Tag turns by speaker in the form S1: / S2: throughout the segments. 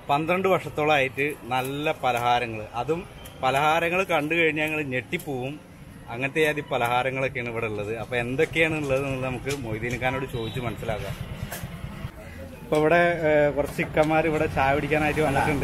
S1: പന്ത്രണ്ട് വർഷത്തോളമായിട്ട് നല്ല പലഹാരങ്ങൾ അതും പലഹാരങ്ങൾ കണ്ടു കഴിഞ്ഞാൽ ഞങ്ങൾ ഞെട്ടിപ്പോവും അങ്ങനത്തെ ആദ്യ പലഹാരങ്ങളൊക്കെയാണ് ഇവിടെ ഉള്ളത് അപ്പൊ എന്തൊക്കെയാണ് ഉള്ളത് എന്നുള്ളത് നമുക്ക് മൊയ്തീൻ ഖാനോട് ചോദിച്ച് മനസ്സിലാക്കാം ഇപ്പൊ ഇവിടെ ഏഹ്, കുറച്ച് ഇക്കന്മാർ ഇവിടെ ചായ പിടിക്കാനായിട്ട് വന്നിട്ടുണ്ട്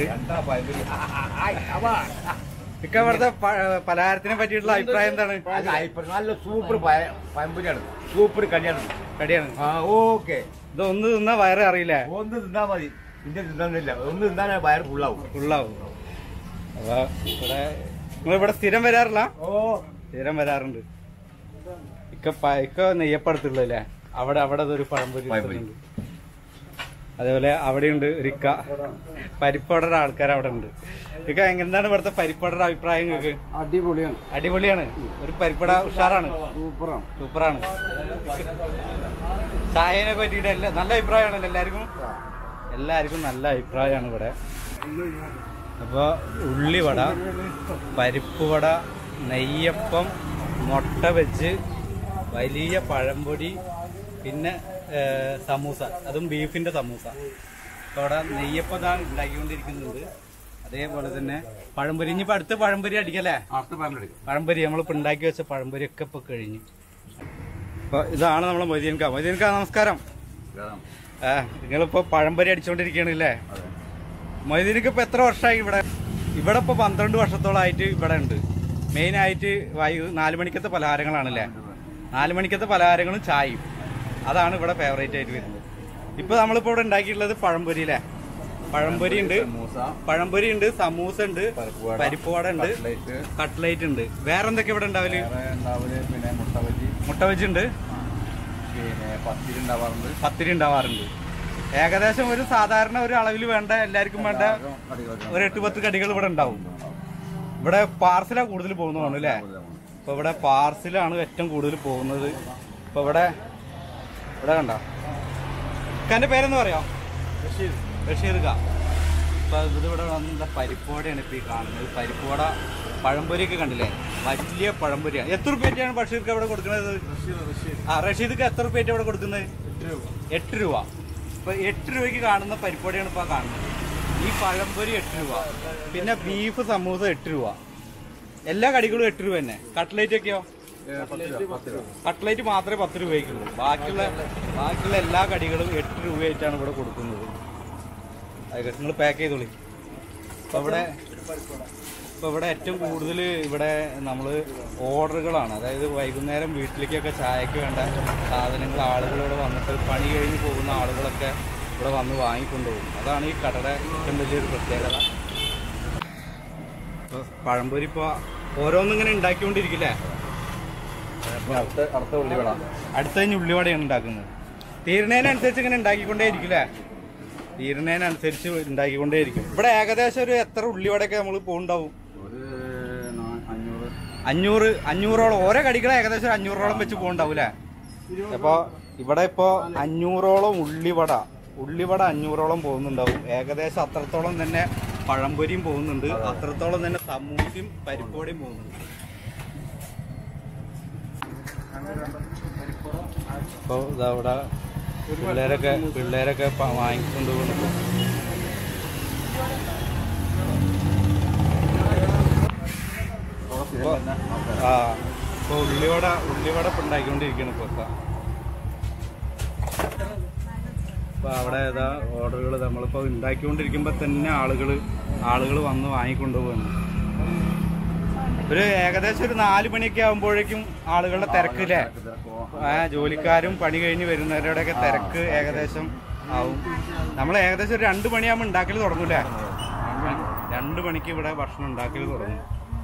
S1: ഇക്ക ഇവിടുത്തെ പ- പലഹാരത്തിനെ പറ്റിയിട്ടുള്ള അഭിപ്രായം എന്താണ്
S2: നല്ല സൂപ്പർ പഴംപൊരിയാണ് സൂപ്പർ കല്യാണം
S1: കടിയാണ്
S2: ആ ഓക്കെ
S1: ഇത് ഒന്ന് തിന്നാ വയറ് അറിയില്ലേ
S2: ഒന്ന് തിന്നാ മതി ഇന്റെ തിന്നാനില്ല ഒന്ന് തിന്നാൻ വയറ് ഫുള്ളാവും
S1: ഫുള്ളാവും അപ്പൊ ഇവിടെ നിങ്ങൾ ഇവിടെ സ്ഥിരം വരാറില്ല
S2: ഓ
S1: സ്ഥിരം വരാറുണ്ട് ഇക്ക പ- ഇക്ക നെയ്യപ്പടുത്തുള്ളല്ലേ അവിടെ അവിടെ ഒരു പഴംപൊരി
S2: പഴംപൊരി.
S1: ഉണ്ട്. അതേപോലെ അവിടെയുണ്ട് ഒരു ഇക്ക പരിപ്പടയുടെ ആൾക്കാർ അവിടെ ഉണ്ട് ഇക്ക എങ്ങനെയാണ് ഇവിടുത്തെ പരിപ്പടയുടെ അഭിപ്രായം നിങ്ങൾക്ക്
S3: അടിപൊളിയാണ്
S1: അടിപൊളിയാണ് ഒരു പരിപ്പട ഉഷാറാണ്
S3: സൂപ്പറാണ്
S1: സൂപ്പറാണ് ചായനെ പറ്റിയിട്ട് എല്ലാ നല്ല അഭിപ്രായമാണല്ലോ എല്ലാവർക്കും എല്ലാവർക്കും നല്ല അഭിപ്രായമാണ് ഇവിടെ അപ്പോൾ ഉള്ളിവട പരിപ്പ് വട നെയ്യപ്പം മുട്ട വെച്ച് വലിയ പഴംപൊടി പിന്നെ ഏ, സമൂസ അതും ബീഫിന്റെ സമൂസ അപ്പോൾ അവിടെ നെയ്യപ്പം ഇതാണ് ഉണ്ടാക്കിക്കൊണ്ടിരിക്കുന്നുണ്ട് അതേപോലെ തന്നെ പഴംപൊരി ഇനിയിപ്പോൾ അടുത്ത പഴംപൊരി അടിക്കല്ലേ
S2: അടുത്ത പഴംപൊരി
S1: പഴംപൊരി നമ്മളിപ്പോൾ ഉണ്ടാക്കി വെച്ച പഴംപൊരി ഒക്കെ ഇപ്പൊ കഴിഞ്ഞു അപ്പൊ ഇതാണ് നമ്മളെ മൊയ്തീൻക മൊയ്തീൻക നമസ്കാരം ആ നിങ്ങളിപ്പോ പഴംപൊരി അടിച്ചോണ്ടിരിക്കണല്ലേ മൊയ്തീനിക്ക് ഇപ്പൊ എത്ര വർഷമായി ഇവിടെ ഇവിടെ ഇപ്പൊ പന്ത്രണ്ട് വർഷത്തോളായിട്ട് ഇവിടെ ഉണ്ട് മെയിൻ ആയിട്ട് വൈകു നാല് മണിക്കത്തെ പലഹാരങ്ങളാണല്ലേ നാല് മണിക്കത്തെ പലഹാരങ്ങളും ചായയും അതാണ് ഇവിടെ ഫേവറേറ്റ് ആയിട്ട് വരുന്നത് ഇപ്പൊ നമ്മളിപ്പോ ഇവിടെ ഉണ്ടാക്കിയിട്ടുള്ളത് പഴംപൊരി അല്ലേ പഴംപൊരി ഉണ്ട്
S2: സമൂസ
S1: പഴംപൊരി ഉണ്ട് സമൂസ ഉണ്ട്
S2: പരിപ്പുവട,
S1: പരിപ്പുവട ഉണ്ട്
S2: കട്ട്ലേറ്റ്,
S1: കട്ട്ലേറ്റ് ഉണ്ട് വേറെ എന്തൊക്കെ ഇവിടെ ഉണ്ടാവല്
S2: വേറെ ഉണ്ടാവല് പിന്നെ മുട്ട ബജി
S1: മുട്ട വെജ് ഉണ്ട്
S2: പിന്നെ പത്തിരി ഉണ്ടാവാറുണ്ട്
S1: പത്തിരി ഉണ്ടാവാറുണ്ട് ഏകദേശം ഒരു സാധാരണ ഒരു അളവിൽ വേണ്ട എല്ലാവർക്കും വേണ്ട
S2: കടികളൊക്കെ
S1: ഒരു എട്ട് പത്ത് കടികൾ ഇവിടെ ഉണ്ടാവും ഇവിടെ പാർസലാ കൂടുതൽ പോകുന്നതാണ് അല്ലേ ഇപ്പൊ ഇവിടെ പാർസലാണ് ഏറ്റവും കൂടുതൽ പോകുന്നത് ഇപ്പൊ ഇവിടെ ഇവിടെ കണ്ട എന്റെ പേരെന്ന് പറയാം ബഷീർ ഖാ ഇപ്പൊ ഇത് ഇവിടെ വന്ന പരിപ്പോടയാണ് ഇപ്പൊ ഈ കാണുന്നത് പരിപ്പോട പഴംപൊരിയൊക്കെ കണ്ടില്ലേ വലിയ പഴംപൊരിയാണ് എത്ര റുപ്യറ്റാണ് ബഷീർക്ക് ഇവിടെ കൊടുക്കുന്നത് ആ റഷീദ് എത്ര റുപ്യറ്റ് ഇവിടെ കൊടുക്കുന്നത് എട്ട് രൂപ ഇപ്പൊ എട്ട് രൂപയ്ക്ക് കാണുന്ന പരിപ്പോടിയാണ് ഇപ്പൊ കാണുന്നത് ഈ പഴംപൊരി എട്ട് രൂപ പിന്നെ ബീഫ് സമൂസ എട്ട് രൂപ എല്ലാ കടികളും എട്ട് രൂപ തന്നെ കട്ട്ലേറ്റ് ഒക്കെയോ കട്ട്ലേറ്റ് മാത്രമേ പത്ത് രൂപയ്ക്കുള്ളൂ ബാക്കിയുള്ള ബാക്കിയുള്ള എല്ലാ കടികളും എട്ട് രൂപയായിട്ടാണ് ഇവിടെ കൊടുക്കുന്നത് ആയിക്കോട്ടെ നിങ്ങൾ പാക്ക് ചെയ്തോളി അപ്പൊ ഇവിടെ ഇപ്പൊ ഇവിടെ ഏറ്റവും കൂടുതൽ ഇവിടെ നമ്മൾ ഓർഡറുകളാണ് അതായത് വൈകുന്നേരം വീട്ടിലേക്കൊക്കെ ചായക്ക് വേണ്ട സാധനങ്ങൾ ആളുകൾ ഇവിടെ വന്നിട്ട് പണി കഴിഞ്ഞ് പോകുന്ന ആളുകളൊക്കെ ഇവിടെ വന്ന് വാങ്ങിക്കൊണ്ടുപോകും അതാണ് ഈ കടയുടെ ഏറ്റവും വലിയൊരു പ്രത്യേകത ഇപ്പൊ പഴംപൊരി ഇപ്പോൾ ഓരോന്നിങ്ങനെ ഉണ്ടാക്കിക്കൊണ്ടിരിക്കില്ലേ
S2: അടുത്ത അടുത്ത ഉള്ളിവട
S1: അടുത്ത കഴിഞ്ഞ് ഉള്ളിവടയാണ് ഉണ്ടാക്കുന്നത് തീരുന്നതിനനുസരിച്ച് ഇങ്ങനെ ഉണ്ടാക്കിക്കൊണ്ടേ ഇരിക്കില്ലേ തീരുന്നതിനനുസരിച്ച് ഉണ്ടാക്കിക്കൊണ്ടേ ഇരിക്കും ഇവിടെ ഏകദേശം ഒരു എത്ര ഉള്ളിവടയൊക്കെ നമ്മൾ പോകുന്നുണ്ടാവും
S2: ഒരു നാ- അഞ്ഞൂറ്
S1: അഞ്ഞൂറ് അഞ്ഞൂറോളം ഓരോ കടികൾ ഏകദേശം ഒരു അഞ്ഞൂറോളം വെച്ച് പോകുന്നുണ്ടാവൂലേ അപ്പൊ ഇവിടെ ഇപ്പോ അഞ്ഞൂറോളം ഉള്ളിവട ഉള്ളിവട അഞ്ഞൂറോളം പോകുന്നുണ്ടാവും ഏകദേശം അത്രത്തോളം തന്നെ പഴംപൊരിയും പോകുന്നുണ്ട് അത്രത്തോളം തന്നെ സമൂസയും പരിപ്പോടിയും പോകുന്നുണ്ട് അപ്പൊ ഇതാ ഇവിടെ പിള്ളേരൊക്കെ പിള്ളേരൊക്കെ പ- വാങ്ങിക്കൊണ്ട് പോകുന്നുണ്ട് ഇപ്പൊ ആ ഇപ്പൊ ഉള്ളിവട ഉള്ളിവട ഇപ്പൊ ഉണ്ടാക്കിക്കൊണ്ടിരിക്കുകയാണ് ഇപ്പൊ ഇപ്പൊ. ഇപ്പൊ അവിടെ ഏതാ ഓർഡറുകൾ നമ്മളിപ്പോ ഉണ്ടാക്കിക്കൊണ്ടിരിക്കുമ്പോ തന്നെ ആളുകള് ആളുകൾ വന്ന് വാങ്ങിക്കൊണ്ടു പോകുന്നു ഒരു ഏകദേശം ഒരു നാല് മണിയൊക്കെ ആകുമ്പോഴേക്കും ആളുകളുടെ തിരക്കില്ലേ ആ ജോലിക്കാരും പണി കഴിഞ്ഞ് വരുന്നവരുടെയൊക്കെ തിരക്ക് ഏകദേശം ആവും നമ്മൾ ഏകദേശം ഒരു രണ്ട് മണിയാകുമ്പോൾ ഉണ്ടാക്കൽ തുടങ്ങൂലേ രണ്ട് മണിക്ക് ഇവിടെ ഭക്ഷണം ഉണ്ടാക്കൽ തുടങ്ങും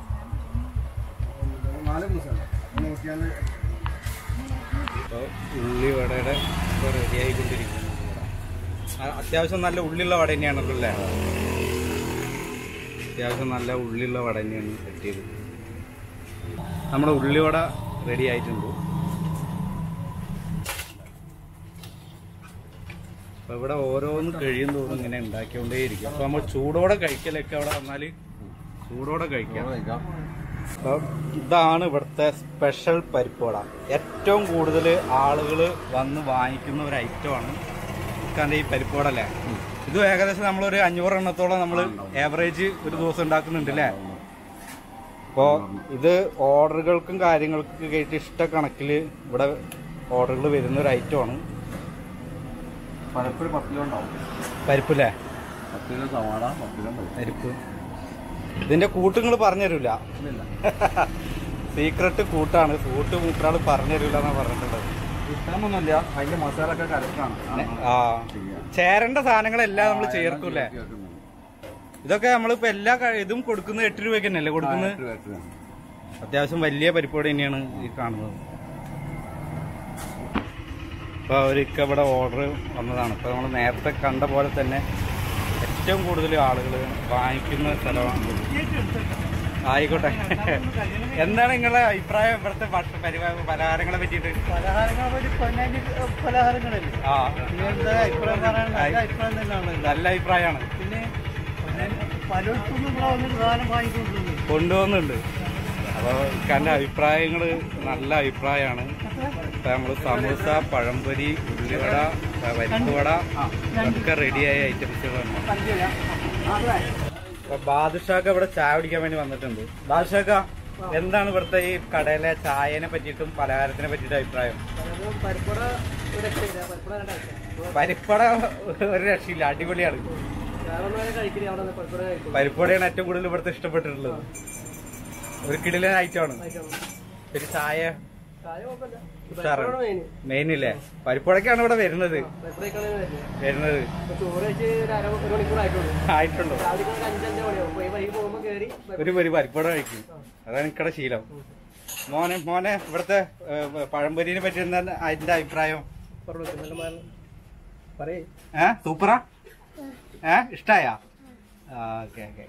S3: നാല് ദിവസമാണ് നോക്കിയാൽ
S1: ഇപ്പോൾ ഉള്ളി വടയുടെ ഇപ്പോൾ റെഡി ആയിക്കൊണ്ടിരിക്കുന്നു ഇവിടെ. ആ, അത്യാവശ്യം നല്ല ഉള്ളിയുള്ള വട തന്നെയാണല്ലോ അല്ലേ അത്യാവശ്യം നല്ല ഉള്ളിയുള്ള വട തന്നെയാണ് സെറ്റ് ചെയ്തത് നമ്മുടെ ഉള്ളിവട റെഡി ആയിട്ടുണ്ട് അപ്പൊ ഇവിടെ ഓരോന്ന് കഴിയും തോറും ഇങ്ങനെ ഉണ്ടാക്കിക്കൊണ്ടേയിരിക്കും അപ്പൊ നമ്മൾ ചൂടോടെ കഴിക്കലൊക്കെ അവിടെ വന്നാല് ചൂടോടെ കഴിക്കാം അപ്പൊ ഇതാണ് ഇവിടുത്തെ സ്പെഷ്യൽ പരിപ്പുവട ഏറ്റവും കൂടുതൽ ആളുകൾ വന്ന് വാങ്ങിക്കുന്ന ഒരു ഐറ്റമാണ് കാരണം ഈ പരിപ്പുവട അല്ലേ ഇത് ഏകദേശം നമ്മളൊരു അഞ്ഞൂറ് എണ്ണത്തോളം നമ്മൾ ആവറേജ് ഒരു ദിവസം ഉണ്ടാക്കുന്നുണ്ട് അല്ലേ അപ്പോൾ ഇത് ഓർഡറുകൾക്കും കാര്യങ്ങൾക്കും കേട്ട് ഇഷ്ട കണക്കിൽ ഇവിടെ ഓർഡറുകൾ വരുന്ന ഒരു ഐറ്റമാണ്
S3: പലപ്പോഴും പത്ത് കിലോ ഉണ്ടാവും
S1: പരിപ്പല്ലേ
S3: പത്ത് കിലോ സവാള പത്ത് കിലോ പരിപ്പ്.
S1: പരിപ്പ് ഇതിന്റെ കൂട്ടുകൾ പറഞ്ഞു തരൂല
S3: ഇല്ലില്ല.
S1: സീക്രട്ട് കൂട്ടാണ് കൂട്ട് മൂപ്പരാൾ പറഞ്ഞു തരൂല എന്നാ പറഞ്ഞിട്ടുള്ളത്
S3: ഇഷ്ടമൊന്നുമില്ല അതിന്റെ മസാല ഒക്കെ കലക്കാണ്
S1: ആ ചേരേണ്ട സാധനങ്ങളെല്ലാം നമ്മൾ ചേർക്കൂലേ ഇതൊക്കെ നമ്മളിപ്പോ എല്ലാ ക- ഇതും കൊടുക്കുന്നത് എട്ട് രൂപയ്ക്ക് തന്നെയല്ലേ കൊടുക്കുന്നത് അത്യാവശ്യം വലിയ പരിപ്പോടെ തന്നെയാണ് ഈ കാണുന്നത് ഇപ്പൊ അവർക്ക് ഇവിടെ ഓർഡർ വന്നതാണ് ഇപ്പൊ നമ്മൾ നേരത്തെ കണ്ട പോലെ തന്നെ ഏറ്റവും കൂടുതൽ ആളുകൾ വാങ്ങിക്കുന്ന സ്ഥലമാണ് ആയിക്കോട്ടെ എന്താണ് നിങ്ങളുടെ അഭിപ്രായം ഇവിടുത്തെ ഭക്ഷ- പരിപാ- പലഹാരങ്ങളെ പറ്റിയിട്ട്
S4: പലഹാരങ്ങളെ പറ്റി പൊന്നാനി പലഹാരങ്ങളല്ലേ
S1: ആ
S4: പിന്നെ എന്താ അഭിപ്രായം പറയാൻ നല്ല അഭിപ്രായം തന്നെയാണ്
S1: നല്ല അഭിപ്രായമാണ്
S4: പിന്നെ പൊന്നാനി പലയിടത്തുനിന്നും ഇവിടെ വന്നിട്ട് സാധനം വാങ്ങിക്കൊണ്ടിരുന്നു
S1: കൊണ്ടുപോകുന്നുണ്ട് അപ്പോൾ ഇക്കാൻ്റെ അഭിപ്രായങ്ങൾ നല്ല അഭിപ്രായമാണ് ഇപ്പം നമ്മൾ സമൂസ പഴംപൊരി ഉള്ളിവട പരിപ്പുവട ഒക്കെ റെഡിയായ ഐറ്റംസുകളാണ് അപ്പൊ ബാദുഷാക്ക ഇവിടെ ചായ കുടിക്കാൻ വേണ്ടി വന്നിട്ടുണ്ട് ബാദുഷാക്ക എന്താണ് ഇവിടുത്തെ ഈ കടയിലെ ചായനെ പറ്റിയിട്ടും പലഹാരത്തിനെ പറ്റിയിട്ടും അഭിപ്രായം
S4: പരിപ്പട ഒരു രക്ഷയില്ല പരിപ്പട രണ്ടാഴ്ച
S1: പരിപ്പട ഒരു രക്ഷയില്ല അടിപൊളിയാണ്
S4: വേറെ ഒന്നും കഴിക്കില്ല അവിടെ നിന്ന് പരിപ്പട കഴിക്കും
S1: പരിപ്പടയാണ് ഏറ്റവും കൂടുതൽ ഇവിടുത്തെ ഇഷ്ടപ്പെട്ടിട്ടുള്ളത് ഒരു കിടിലൻ ഐറ്റമാണ് ഒരു ചായ
S4: ചായ കുഴപ്പമില്ല
S1: ഉഷാറാണ്
S4: മെയിൻ
S1: മെയിൻ ഇല്ലേ പരിപ്പുഴക്കാണ് ഇവിടെ വരുന്നത്
S4: പരിപ്പടക്കാണ് വരുന്നത്
S1: വരുന്നത്
S4: ഇപ്പൊ ചോറ് വെച്ച് ഒരു അര ഒരു മണിക്കൂർ ആയിട്ടുള്ളൂ
S1: ആയിട്ടുണ്ടോ
S4: രാവിലെ ഒരു അഞ്ചഞ്ച് മണിയാവും പോയി വൈകി പോകുമ്പോൾ കയറി
S1: ഒരു ഒരു പരിപ്പുട കഴിക്കും അതാണ് ഇക്കടെ ശീലം മോനെ മോനെ ഇവിടുത്തെ ഏ, പഴംപൊരിനെ പറ്റി എന്താണ് അതിന്റെ അഭിപ്രായം
S4: പറയേ
S1: ഏ സൂപ്പറാ ഏ ഇഷ്ടായ ഓക്കെ ഓക്കെ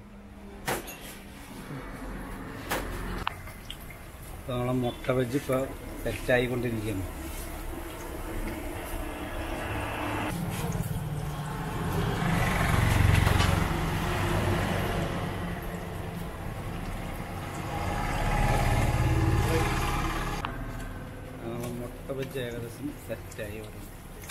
S1: നമ്മളെ മുട്ട വെജ് ഇപ്പൊ സെറ്റായിക്കൊണ്ടിരിക്കുന്നു നമ്മളെ മുട്ട വെജ് ഏകദേശം സെറ്റായി വരുന്നു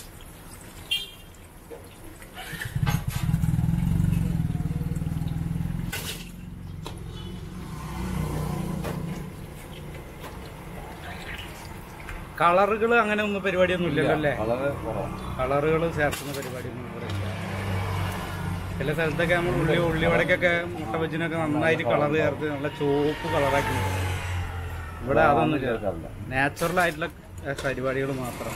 S1: കളറുകൾ അങ്ങനെ ഒന്നും പരിപാടിയൊന്നും ഇല്ലല്ലോ അല്ലേ
S3: വളരെ കുറവാണ്
S1: കളറുകൾ ചേർക്കുന്ന പരിപാടിയൊന്നും ഇവിടെ ഇല്ല ചില സ്ഥലത്തൊക്കെ നമ്മൾ ഉള്ളി ഉള്ളിവടക്കൊക്കെ മുട്ട ബജിനൊക്കെ നന്നായിട്ട് കളർ ചേർത്ത് നല്ല ചുവപ്പ് കളറാക്കി വെക്കും. ഇവിടെ അതൊന്നുമില്ല
S3: ചേർക്കാറില്ല.
S1: നാച്ചുറൽ ആയിട്ടുള്ള പരിപാടികൾ മാത്രം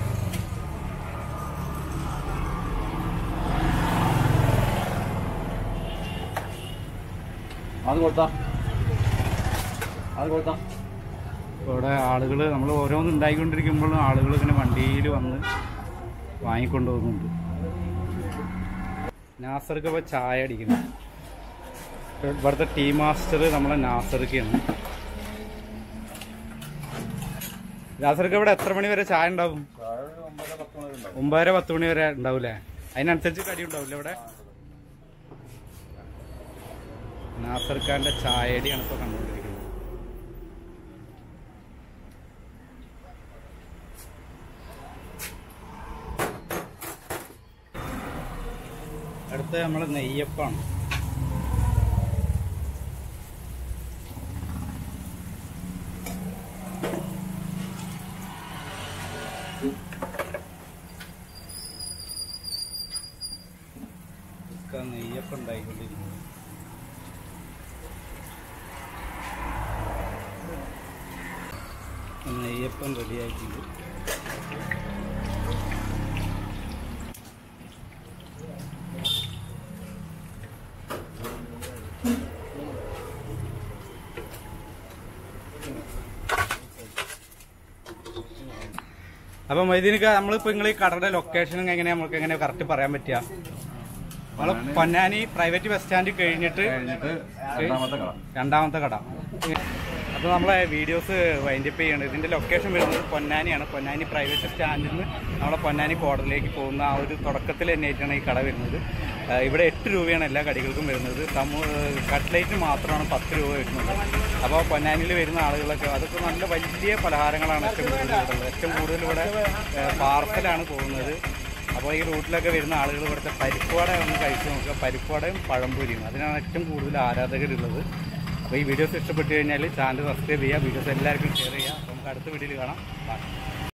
S3: അത് കൊടുത്താ അത് കൊടുത്താ
S1: ഇപ്പോൾ ഇവിടെ ആളുകൾ നമ്മൾ ഓരോന്ന് ഉണ്ടായിക്കൊണ്ടിരിക്കുമ്പോഴും ആളുകൾ ഇങ്ങനെ വണ്ടിയിൽ വന്ന് വാങ്ങിക്കൊണ്ട് പോകുന്നുണ്ട് നാസർക്ക് ഇപ്പോൾ ചായ അടിക്കുന്നു ഇവിടുത്തെ ടീ മാസ്റ്റർ നമ്മളെ നാസർക്കാണ് നാസർക്ക് ഇവിടെ എത്ര മണി വരെ ചായ ഉണ്ടാവും ഒമ്പതര പത്ത് മണി വരെ ഉണ്ടാവൂലേ അതിനനുസരിച്ച് കടി ഉണ്ടാവില്ല ഇവിടെ നാസർ ഖാന്റെ ചായടിയാണ് ഇപ്പോൾ കണ്ടുകൊണ്ടിരിക്കുന്നത് അടുത്ത നമ്മളെ നെയ്യപ്പാണ് ഒക്കെ നെയ്യപ്പം ഉണ്ടായിക്കൊണ്ടിരിക്കുന്നു നെയ്യപ്പം റെഡി ആയിട്ടുണ്ട് അപ്പൊ മൈദീനിക്ക നമ്മളിപ്പോ നിങ്ങൾ ഈ കടയുടെ ലൊക്കേഷൻ എങ്ങനെ നമുക്ക് എങ്ങനെ കറക്റ്റ് പറയാൻ പറ്റുക നമ്മള് പൊന്നാനി പ്രൈവറ്റ് ബസ് സ്റ്റാൻഡ് കഴിഞ്ഞിട്ട്
S3: കഴിഞ്ഞിട്ട് രണ്ടാമത്തെ കട
S1: രണ്ടാമത്തെ കട അപ്പൊ നമ്മളെ വീഡിയോസ് വൈൻഡപ്പ് ചെയ്യണം ഇതിന്റെ ലൊക്കേഷൻ വരുന്നത് പൊന്നാനിയാണ് പൊന്നാനി പ്രൈവറ്റ് സ്റ്റാൻഡിൽ നിന്ന് നമ്മളെ പൊന്നാനി കോടതിയിലേക്ക് പോകുന്ന ആ ഒരു തുടക്കത്തിൽ തന്നെയായിട്ടാണ് ഈ കട വരുന്നത് ആ, ഇവിടെ എട്ട് രൂപയാണ് എല്ലാ കടികൾക്കും വരുന്നത് സമൂ കട്ട്ലേറ്റിന് മാത്രമാണ് പത്ത് രൂപ വരുന്നത് അപ്പോൾ പൊന്നാനിയിൽ വരുന്ന ആളുകളൊക്കെ അതൊക്കെ നല്ല വലിയ പലഹാരങ്ങളാണ് ഏറ്റവും കൂടുതൽ ഇവിടെ ഉള്ളത് ഏറ്റവും കൂടുതൽ ഇവിടെ പാർസലാണ് പോകുന്നത് അപ്പോൾ ഈ റൂട്ടിലൊക്കെ വരുന്ന ആളുകൾ ഇവിടുത്തെ പരിപ്പുവട ഒന്ന് കഴിച്ച് നോക്കുക പരിപ്പുവടയും പഴംപൊരിയും അതിനാണ് ഏറ്റവും കൂടുതൽ ആരാധകരുള്ളത് അപ്പോൾ ഈ വീഡിയോസ് ഇഷ്ടപ്പെട്ട് കഴിഞ്ഞാൽ ചാനൽ സബ്സ്ക്രൈബ് ചെയ്യുക വീഡിയോസ് എല്ലാവർക്കും ഷെയർ ചെയ്യുക അപ്പോൾ നമുക്ക് അടുത്ത വീഡിയോയിൽ കാണാം ബൈ